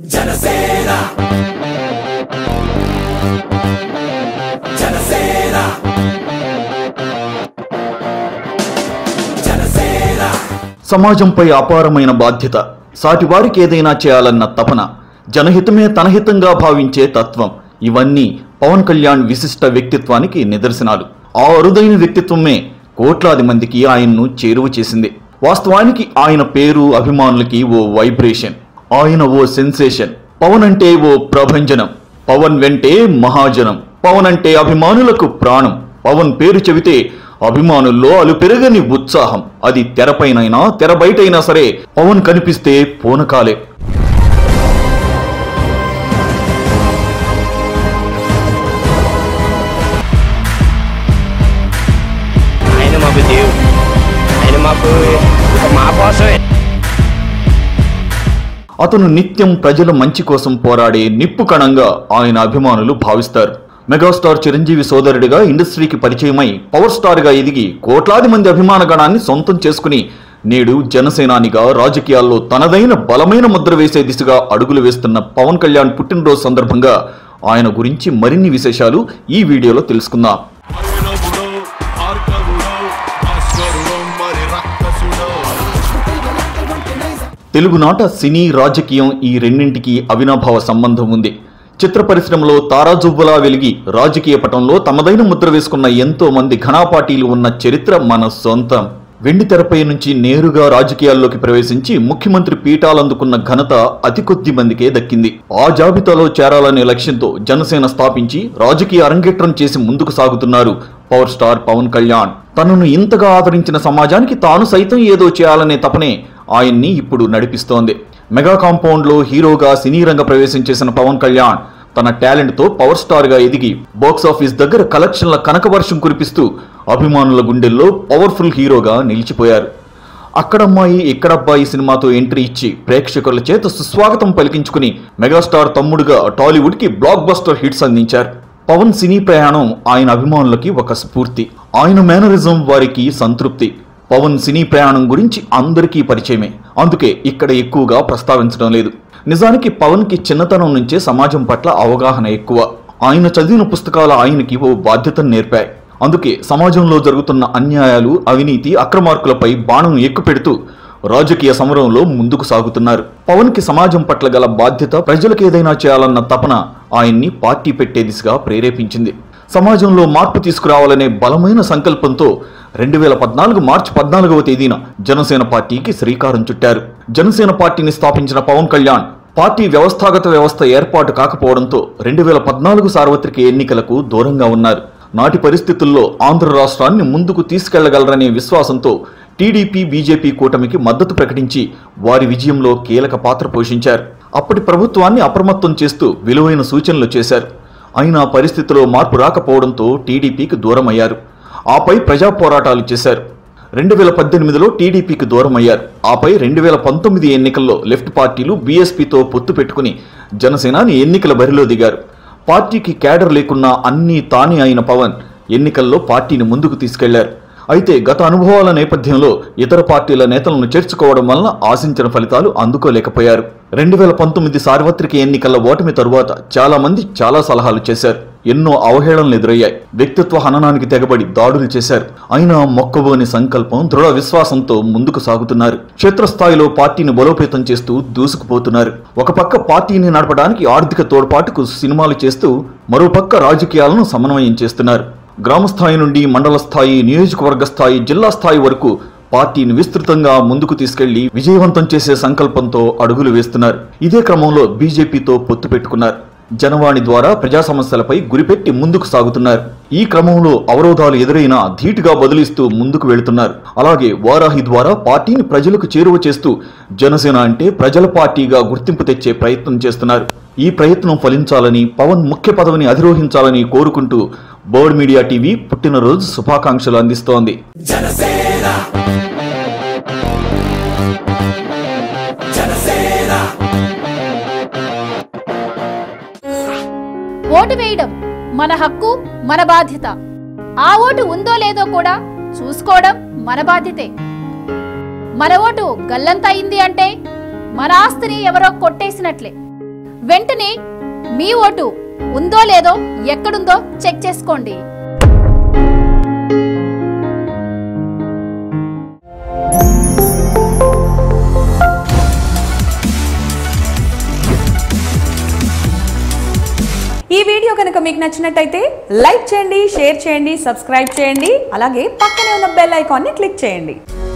జనసేన జనసేన జనసేన సమాజంపై అపారమైన బాధ్యత సాటివారికి ఏదైనా చేయాలన్న తపన జనహితమే తనహితంగా భావించే తత్వం ఇవన్నీ పవన్ కళ్యాణ్ విశిష్ట వ్యక్తిత్వానికి నిదర్శనాలు ఆ అరుదైన వ్యక్తిత్వమే కోట్లాది మందికి ఆయన్ను చేరువ చేసింది వాస్తవానికి ఆయన పేరు అభిమానులకి ఓ వైబ్రేషన్ ఆయన ఓ సెన్సేషన్ పవన్ అంటే ఓ ప్రభంజనం పవన్ వెంటే మహాజనం పవన్ అంటే అభిమానులకు ప్రాణం పవన్ పేరు చెబితే అభిమానుల్లో అలు పెరగని ఉత్సాహం అది తెరపైనైనా తెర బయటైనా సరే పవన్ కనిపిస్తే పూనకాలే ఆయన మాకు దేవుడు ఆయన మాకు ఇక మా కోసమే అతను నిత్యం ప్రజల మంచి కోసం పోరాడే నిప్పు కణంగా ఆయన అభిమానులు భావిస్తారు మెగాస్టార్ చిరంజీవి సోదరుడిగా ఇండస్ట్రీకి పరిచయమై పవర్ స్టార్ గా ఎదిగి కోట్లాది మంది అభిమాన గణాన్ని సొంతం చేసుకుని నేడు జనసేనానిగా రాజకీయాల్లో తనదైన బలమైన ముద్ర వేసే దిశగా అడుగులు వేస్తున్న పవన్ కళ్యాణ్ పుట్టినరోజు సందర్భంగా ఆయన గురించి మరిన్ని విశేషాలు ఈ వీడియోలో తెలుసుకుందాం అభినవుడో ఆర్కవుడో భాస్కరుడో మరి రక్కసుడో తెలుగునాట సినీ రాజకీయం ఈ రెండింటికి అవినాభావ సంబంధం ఉంది చిత్ర పరిశ్రమలో తారాజువ్వలా వెలిగి రాజకీయ పటంలో తమదైన ముద్ర వేసుకున్న ఎంతో మంది ఘనాపాటీలు ఉన్న చరిత్ర మన సొంతం వెండి తెరపై నుంచి నేరుగా రాజకీయాల్లోకి ప్రవేశించి ముఖ్యమంత్రి పీఠాలందుకున్న ఘనత అతి కొద్ది మందికే దక్కింది ఆ జాబితాలో చేరాలనే లక్ష్యంతో జనసేన స్థాపించి రాజకీయ అరంగేట్రం చేసి ముందుకు సాగుతున్నారు పవర్ స్టార్ పవన్ కళ్యాణ్ తనను ఇంతగా ఆదరించిన సమాజానికి తాను సైతం ఏదో చేయాలనే తపనే ఆయన్ని ఇప్పుడు నడిపిస్తోంది మెగా కాంపౌండ్ లో హీరోగా సినీ రంగ ప్రవేశం చేసిన పవన్ కళ్యాణ్ తన టాలెంట్ తో పవర్ స్టార్ గా ఎదిగి బాక్స్ ఆఫీస్ దగ్గర కలెక్షన్ల కనకవర్షం కురిపిస్తూ అభిమానుల గుండెల్లో పవర్ఫుల్ హీరోగా నిలిచిపోయారు అక్కడమ్మాయి ఇక్కడబ్బాయి సినిమాతో ఎంట్రీ ఇచ్చి ప్రేక్షకుల చేత సుస్వాగతం పలికించుకుని మెగాస్టార్ తమ్ముడుగా టాలీవుడ్ కి బ్లాక్ బస్టర్ హిట్స్ అందించారు పవన్ సినీ ప్రయాణం ఆయన అభిమానులకి ఒక స్ఫూర్తి ఆయన మేనరిజం వారికి సంతృప్తి పవన్ సినీ ప్రయాణం గురించి అందరికీ పరిచయమే అందుకే ఇక్కడ ఎక్కువగా ప్రస్తావించడం లేదు నిజానికి పవన్ కి చిన్నతనం నుంచే సమాజం పట్ల అవగాహన ఎక్కువ ఆయన చదివిన పుస్తకాలు ఆయనకి ఓ బాధ్యతను నేర్పాయి అందుకే సమాజంలో జరుగుతున్న అన్యాయాలు అవినీతి అక్రమార్కులపై బాణం ఎక్కుపెడుతూ రాజకీయ సమరంలో ముందుకు సాగుతున్నారు పవన్ కి సమాజం పట్ల గల బాధ్యత ప్రజలకు ఏదైనా చేయాలన్న తపన ఆయన్ని పార్టీ పెట్టే దిశగా ప్రేరేపించింది సమాజంలో మార్పు తీసుకురావాలనే బలమైన సంకల్పంతో రెండు వేల పద్నాలుగు మార్చి పద్నాలుగవ తేదీన జనసేన పార్టీకి శ్రీకారం చుట్టారు జనసేన పార్టీని స్థాపించిన పవన్ కళ్యాణ్ పార్టీ వ్యవస్థాగత వ్యవస్థ ఏర్పాటు కాకపోవడంతో రెండు వేల పద్నాలుగు సార్వత్రిక ఎన్నికలకు దూరంగా ఉన్నారు నాటి పరిస్థితుల్లో ఆంధ్ర రాష్ట్రాన్ని ముందుకు తీసుకెళ్లగలరనే విశ్వాసంతో టీడీపీ బీజేపీ కూటమికి మద్దతు ప్రకటించి వారి విజయంలో కీలక పాత్ర పోషించారు అప్పటి ప్రభుత్వాన్ని అప్రమత్తం చేస్తూ విలువైన సూచనలు చేశారు అయినా పరిస్థితిలో మార్పు రాకపోవడంతో టీడీపీకి దూరమయ్యారు ఆపై ప్రజా పోరాటాలు చేశారు రెండు వేల పద్దెనిమిదిలో టీడీపీకి దూరం అయ్యారు ఆపై రెండు వేల పంతొమ్మిది ఎన్నికల్లో లెఫ్ట్ పార్టీలు బీఎస్పీతో పొత్తు పెట్టుకుని జనసేనాని ఎన్నికల బరిలో దిగారు పార్టీకి క్యాడర్ లేకున్నా అన్నీ తానే అయిన పవన్ ఎన్నికల్లో పార్టీని ముందుకు తీసుకెళ్లారు అయితే గత అనుభవాల నేపథ్యంలో ఇతర పార్టీల నేతలను చేర్చుకోవడం వలన ఆశించిన ఫలితాలు అందుకోలేకపోయారు రెండు వేల పంతొమ్మిది సార్వత్రిక ఎన్నికల ఓటమి తరువాత చాలా మంది చాలా సలహాలు చేశారు ఎన్నో అవహేళనలు ఎదురయ్యాయి వ్యక్తిత్వ హననానికి తెగబడి దాడులు చేశారు అయినా మొక్కబోని సంకల్పం దృఢ విశ్వాసంతో ముందుకు సాగుతున్నారు క్షేత్రస్థాయిలో పార్టీని బలోపేతం చేస్తూ దూసుకుపోతున్నారు ఒక పక్క పార్టీని నడపడానికి ఆర్థిక తోడ్పాటుకు సినిమాలు చేస్తూ మరోపక్క రాజకీయాలను సమన్వయం చేస్తున్నారు గ్రామ స్థాయి నుండి మండల స్థాయి నియోజకవర్గ స్థాయి జిల్లా స్థాయి వరకు పార్టీని విస్తృతంగా ముందుకు తీసుకెళ్లి విజయవంతం చేసే సంకల్పంతో అడుగులు వేస్తున్నారు ఇదే క్రమంలో బీజేపీతో పొత్తు పెట్టుకున్నారు జనవాణి ద్వారా ప్రజా సమస్యలపై గురిపెట్టి ముందుకు సాగుతున్నారు ఈ క్రమంలో అవరోధాలు ఎదురైనా ధీటుగా బదిలిస్తూ ముందుకు వెళుతున్నారు అలాగే వారాహి ద్వారా పార్టీని ప్రజలకు చేరువ చేస్తూ జనసేన అంటే ప్రజల పార్టీగా గుర్తింపు తెచ్చే ప్రయత్నం చేస్తున్నారు ఈ ప్రయత్నం ఫలించాలని పవన్ ముఖ్య పదవిని అధిరోహించాలని కోరుకుంటూ బర్డ్ మీడియా టీవీ పుట్టినరోజు శుభాకాంక్షలు అందిస్తోంది జనసేన జనసేన ఓటు వేయడం మన హక్కు మన బాధ్యత ఆ ఓటు ఉందో లేదో కూడా చూసుకోవడం మన బాధ్యతే మన ఓటు గల్లంత అయింది అంటే మన ఆస్తిని ఎవరో కొట్టేసినట్లే వెంటనే మీ ఓటు ఉందో లేదో ఎక్కడుందో చెక్ చేసుకోండి ఈ వీడియో కనుక మీకు నచ్చినట్టయితే లైక్ చేయండి షేర్ చేయండి సబ్స్క్రైబ్ చేయండి అలాగే పక్కనే ఉన్న బెల్ ఐకాన్ని క్లిక్ చేయండి